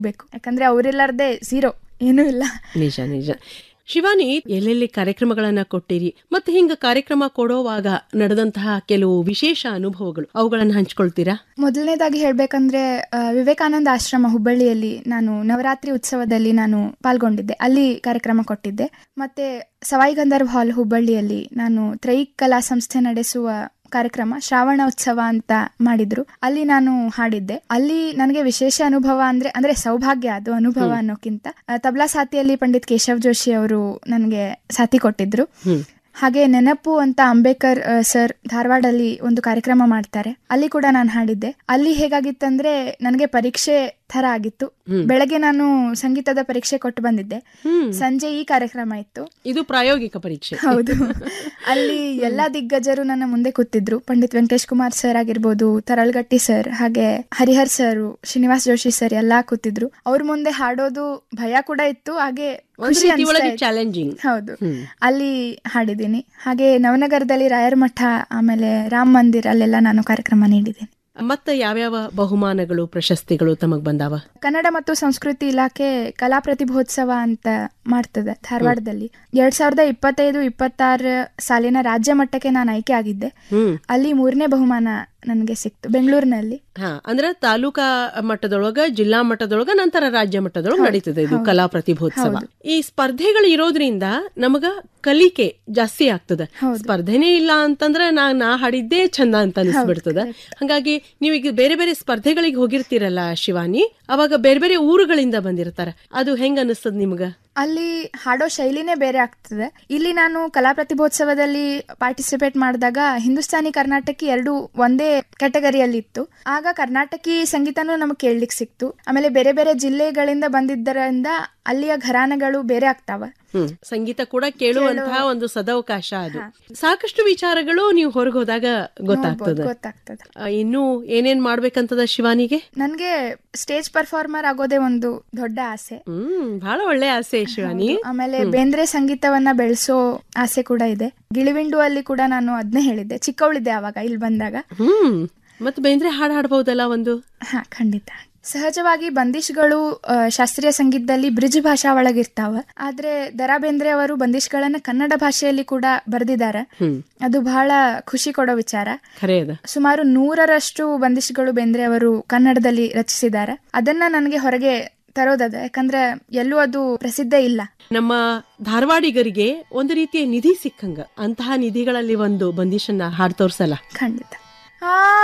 ಬೇಕು ಯಾಕಂದ್ರೆ ಅವರಿಲ್ಲಾರ್ದೆ ಝೀರೋ ಏನೂ ಇಲ್ಲ ನಿಜ ನಿಜ ಶಿವಾನಿ ಎಲ್ಲೆಲ್ಲಿ ಕಾರ್ಯಕ್ರಮಗಳನ್ನ ಕೊಟ್ಟಿರಿ ಮತ್ತೆ ಹಿಂಗ ಕಾರ್ಯಕ್ರಮ ಕೊಡೋವಾಗ ನಡೆದಂತಹ ಕೆಲವು ವಿಶೇಷ ಅನುಭವಗಳು ಅವುಗಳನ್ನ ಹಂಚ್ಕೊಳ್ತೀರಾ ಮೊದಲನೇದಾಗಿ ಹೇಳ್ಬೇಕಂದ್ರೆ ಆ, ವಿವೇಕಾನಂದ ಆಶ್ರಮ ಹುಬ್ಬಳ್ಳಿಯಲ್ಲಿ ನಾನು ನವರಾತ್ರಿ ಉತ್ಸವದಲ್ಲಿ ನಾನು ಪಾಲ್ಗೊಂಡಿದ್ದೆ ಅಲ್ಲಿ ಕಾರ್ಯಕ್ರಮ ಕೊಟ್ಟಿದ್ದೆ ಮತ್ತೆ ಸವಾಯಿ ಗಂಧರ್ವ್ ಹಾಲ್ ಹುಬ್ಬಳ್ಳಿಯಲ್ಲಿ ನಾನು ತ್ರೈಕ್ ಕಲಾ ಸಂಸ್ಥೆ ನಡೆಸುವ ಕಾರ್ಯಕ್ರಮ ಶ್ರಾವಣ ಉತ್ಸವ ಅಂತ ಮಾಡಿದ್ರು ಅಲ್ಲಿ ನಾನು ಹಾಡಿದ್ದೆ ಅಲ್ಲಿ ನನಗೆ ವಿಶೇಷ ಅನುಭವ ಅಂದ್ರೆ ಅಂದ್ರೆ ಸೌಭಾಗ್ಯ ಅದು ಅನುಭವ ಅನ್ನೋಕ್ಕಿಂತ ಆ, ತಬ್ಲಾ ಸಾತಿಯಲ್ಲಿ ಪಂಡಿತ್ ಕೇಶವ್ ಜೋಶಿ ಅವರು ನನಗೆ ಸಾಥಿ ಕೊಟ್ಟಿದ್ರು ಹ್ಮ್ ಹಾಗೆ ನೆನಪು ಅಂತ ಅಂಬೇಕರ್ ಆ, ಸರ್ ಧಾರವಾಡಲ್ಲಿ ಒಂದು ಕಾರ್ಯಕ್ರಮ ಮಾಡ್ತಾರೆ ಅಲ್ಲಿ ಕೂಡ ನಾನು ಹಾಡಿದ್ದೆ ಅಲ್ಲಿ ಹೇಗಾಗಿತ್ತಂದ್ರೆ ನನಗೆ ಪರೀಕ್ಷೆ ಥರ ಆಗಿತ್ತು ಹ್ಮ್. ಬೆಳಗ್ಗೆ ನಾನು ಸಂಗೀತದ ಪರೀಕ್ಷೆ ಕೊಟ್ಟು ಬಂದಿದ್ದೆ ಹ್ಮ್ ಸಂಜೆ ಈ ಕಾರ್ಯಕ್ರಮ ಇತ್ತು ಇದು ಪ್ರಾಯೋಗಿಕ ಪರೀಕ್ಷೆ ಹೌದು ಅಲ್ಲಿ ಎಲ್ಲಾ ದಿಗ್ಗಜರು ನನ್ನ ಮುಂದೆ ಕೂತಿದ್ರು ಪಂಡಿತ್ ವೆಂಕಟೇಶ್ ಕುಮಾರ್ ಸರ್ ಆಗಿರ್ಬೋದು ತರಳ್ಗಟ್ಟಿ ಸರ್ ಹಾಗೆ ಹರಿಹರ್ ಸರ್ ಶ್ರೀನಿವಾಸ್ ಜೋಶಿ ಸರ್ ಎಲ್ಲಾ ಕೂತಿದ್ರು ಅವ್ರ ಮುಂದೆ ಹಾಡೋದು ಭಯ ಕೂಡ ಇತ್ತು ಹಾಗೆ ಒಂದ್ ಖುಷಿ ರೀತಿ ಒಳಗೆ ಅನಿಸ್ತಾ ಇತ್ತು. ಚಾಲೆಂಜಿಂಗ್ ಹೌದು ಹ್ಮ್ ಅಲ್ಲಿ ಹಾಡಿದ್ದೀನಿ ಹಾಗೆ ನವನಗರದಲ್ಲಿ ರಾಯರ ಮಠ ಆಮೇಲೆ ರಾಮ್ ಮಂದಿರ್ ಅಲ್ಲೆಲ್ಲ ನಾನು ಕಾರ್ಯಕ್ರಮ ನೀಡಿದ್ದೀನಿ ಮತ್ತೆ ಯಾವ್ಯಾವ ಬಹುಮಾನಗಳು ಪ್ರಶಸ್ತಿಗಳು ತಮಗ್ ಬಂದಾವ ಕನ್ನಡ ಮತ್ತು ಸಂಸ್ಕೃತಿ ಇಲಾಖೆ ಕಲಾ ಪ್ರತಿಭೋತ್ಸವ ಅಂತ ಮಾಡ್ತದೆ ಧಾರವಾಡದಲ್ಲಿ ಎರಡ್ ಸಾವಿರದ ಇಪ್ಪತ್ತೈದು ಇಪ್ಪತ್ತಾರ ಸಾಲಿನ ರಾಜ್ಯ ಮಟ್ಟಕ್ಕೆ ನಾನು ಆಯ್ಕೆ ಆಗಿದ್ದೆ ಹ್ಮ್ ಅಲ್ಲಿ ಮೂರನೇ ಬಹುಮಾನ ನನಗೆ ಸಿಕ್ತು ಬೆಂಗಳೂರಿನಲ್ಲಿ ಹಾ ಅಂದ್ರೆ ತಾಲೂಕಾ ಮಟ್ಟದೊಳಗ ಜಿಲ್ಲಾ ಮಟ್ಟದೊಳಗ ನಂತರ ರಾಜ್ಯ ಮಟ್ಟದೊಳಗ ನಡೀತದೆ ಇದು ಕಲಾ ಪ್ರತಿಭೋತ್ಸವ ಈ ಸ್ಪರ್ಧೆಗಳು ಇರೋದ್ರಿಂದ ನಮಗ ಕಲಿಕೆ ಜಾಸ್ತಿ ಆಗ್ತದ ಸ್ಪರ್ಧೆನೇ ಇಲ್ಲ ಅಂತಂದ್ರೆ ನಾ ನಾ ಹಾಡಿದ್ದೇ ಚಂದ ಅಂತ ಅನಿಸ್ಬಿಡ್ತದ ಹಂಗಾಗಿ ನೀವೀಗ ಬೇರೆ ಬೇರೆ ಸ್ಪರ್ಧೆಗಳಿಗೆ ಹೋಗಿರ್ತೀರಲ್ಲ ಶಿವಾನಿ ಅವಾಗ ಬೇರೆ ಬೇರೆ ಊರುಗಳಿಂದ ಬಂದಿರ್ತಾರ ಅದು ಹೆಂಗ ಅನಿಸ್ತದ ನಿಮ್ಗ ಅಲ್ಲಿ ಹಾಡೋ ಶೈಲಿನೇ ಬೇರೆ ಆಗ್ತದೆ ಇಲ್ಲಿ ನಾನು ಕಲಾ ಪ್ರತಿಭೋತ್ಸವದಲ್ಲಿ ಪಾರ್ಟಿಸಿಪೇಟ್ ಮಾಡಿದಾಗ ಹಿಂದೂಸ್ತಾನಿ ಕರ್ನಾಟಕಿ ಎರಡು ಒಂದೇ ಕ್ಯಾಟಗರಿಯಲ್ಲಿ ಇತ್ತು ಆಗ ಕರ್ನಾಟಕಿ ಸಂಗೀತನೂ ನಮಗೆ ಕೇಳಲಿಕ್ಕೆ ಸಿಕ್ತು ಆಮೇಲೆ ಬೇರೆ ಬೇರೆ ಜಿಲ್ಲೆಗಳಿಂದ ಬಂದಿದ್ದರಿಂದ ಅಲ್ಲಿಯ ಘರಾನೆಗಳು ಬೇರೆ ಆಗ್ತಾವ ಹ್ಮ್ ಸಂಗೀತ ಕೂಡ ಕೇಳುವಂತಹ ಒಂದು ಸದವಕಾಶ ಅದು ಸಾಕಷ್ಟು ವಿಚಾರಗಳು ನೀವು ಹೊರಗೆ ಹೋದಾಗ ಗೊತ್ತಾಗ್ತದ ಗೊತ್ತಾಗ್ತದೆ ಆ, ಇನ್ನು ಏನೇನ್ ಮಾಡ್ಬೇಕಂತದ ಶಿವಾನಿಗೆ ನನ್ಗೆ ಸ್ಟೇಜ್ ಪರ್ಫಾರ್ಮರ್ ಆಗೋದೇ ಒಂದು ದೊಡ್ಡ ಆಸೆ ಹ್ಮ್ ಬಹಳ ಒಳ್ಳೆ ಆಸೆ ಶಿವಾನಿ ಆಮೇಲೆ ಬೇಂದ್ರೆ ಸಂಗೀತವನ್ನ ಬೆಳೆಸೋ ಆಸೆ ಕೂಡ ಇದೆ ಗಿಳಿವಿಂಡು ಅಲ್ಲಿ ಕೂಡ ನಾನು ಅದನ್ನೇ ಹೇಳಿದ್ದೆ ಚಿಕ್ಕವಳಿದ್ದೆ ಆವಾಗ ಇಲ್ಲಿ ಬಂದಾಗ ಹ್ಮ್ ಮತ್ ಬೇಂದ್ರೆ ಹಾಡ್ ಹಾಡ್ಬಹುದಲ್ಲ ಒಂದು ಹಾ ಖಂಡಿತ ಸಹಜವಾಗಿ ಬಂದಿಷ್ಗಳು ಆ, ಶಾಸ್ತ್ರೀಯ ಸಂಗೀತದಲ್ಲಿ ಬ್ರಿಜ್ ಭಾಷಾ ಒಳಗಿರ್ತಾವ ಆದ್ರೆ ದರಾ ಬೇಂದ್ರೆ ಅವರು ಬಂದಿಷ್ಗಳನ್ನ ಕನ್ನಡ ಭಾಷೆಯಲ್ಲಿ ಕೂಡ ಬರೆದಿದ್ದಾರೆ ಹ್ಮ್ ಅದು ಬಹಳ ಖುಷಿ ಕೊಡೋ ವಿಚಾರ ಖರೆ ಅದ ಸುಮಾರು ನೂರರಷ್ಟು ಬಂದಿಷ್ಗಳು ಬೇಂದ್ರೆ ಅವರು ಕನ್ನಡದಲ್ಲಿ ರಚಿಸಿದ್ದಾರೆ ಅದನ್ನ ನನಗೆ ಹೊರಗೆ ತರೋದದ ಯಾಕಂದ್ರೆ ಎಲ್ಲೂ ಅದು ಪ್ರಸಿದ್ಧ ಇಲ್ಲ ನಮ್ಮ ಧಾರವಾಡಿಗರಿಗೆ ಒಂದು ರೀತಿಯ ನಿಧಿ ಸಿಕ್ಕಂಗ ಅಂತಹ ನಿಧಿಗಳಲ್ಲಿ ಒಂದು ಬಂದಿಶನ್ನ ಹಾಡ್ ತೋರ್ಸಲ್ಲ ಖಂಡಿತ ಆ